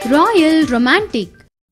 Royal Romantic.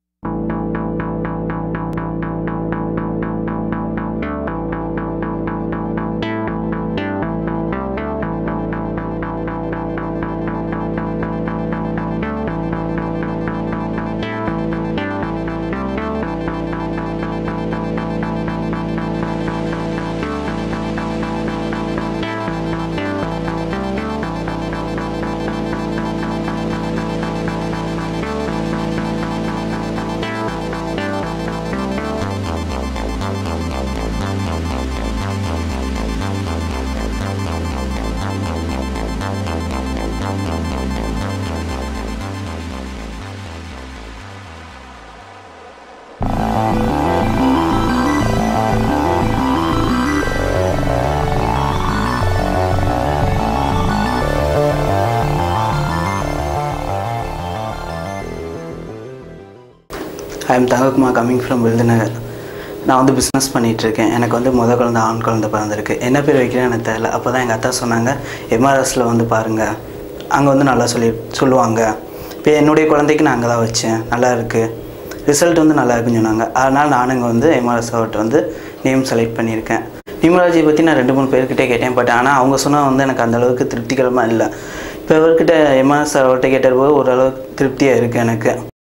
I am Thangakumar coming from Virudhunagar நான் வந்து business இருக்கேன் எனக்கு வந்து முத குழந்தை ஆண் குழந்தை பிறந்திருக்கு என்ன பேர் வைக்கிறேன்னு எனக்கு தெரியல அப்போ தான் எங்கள் அத்தா சொன்னாங்க எம்ஆர்எஸில் வந்து பாருங்கள் அங்கே வந்து நல்லா சொல்லி சொல்லுவாங்க இப்போ என்னுடைய குழந்தைக்கு நான் அங்கே தான் வச்சேன் நல்லா இருக்குது ரிசல்ட் வந்து நல்லா இருக்குன்னு சொன்னாங்க அதனால் நானும் இங்கே வந்து எம்ஆர்எஸ் அவர்கிட்ட வந்து நேம் செலக்ட் பண்ணியிருக்கேன் நியூமராலஜி பற்றி நான் ரெண்டு மூணு பேர்கிட்டே கேட்டேன் பட் ஆனால் அவங்க சொன்னால் வந்து எனக்கு அந்த அளவுக்கு திருப்திகரமாக இல்லை இப்போ இவர்கிட்ட எம்ஆர்எஸ் அவர்கிட்ட கேட்டபோது ஓரளவுக்கு திருப்தியாக இருக்குது எனக்கு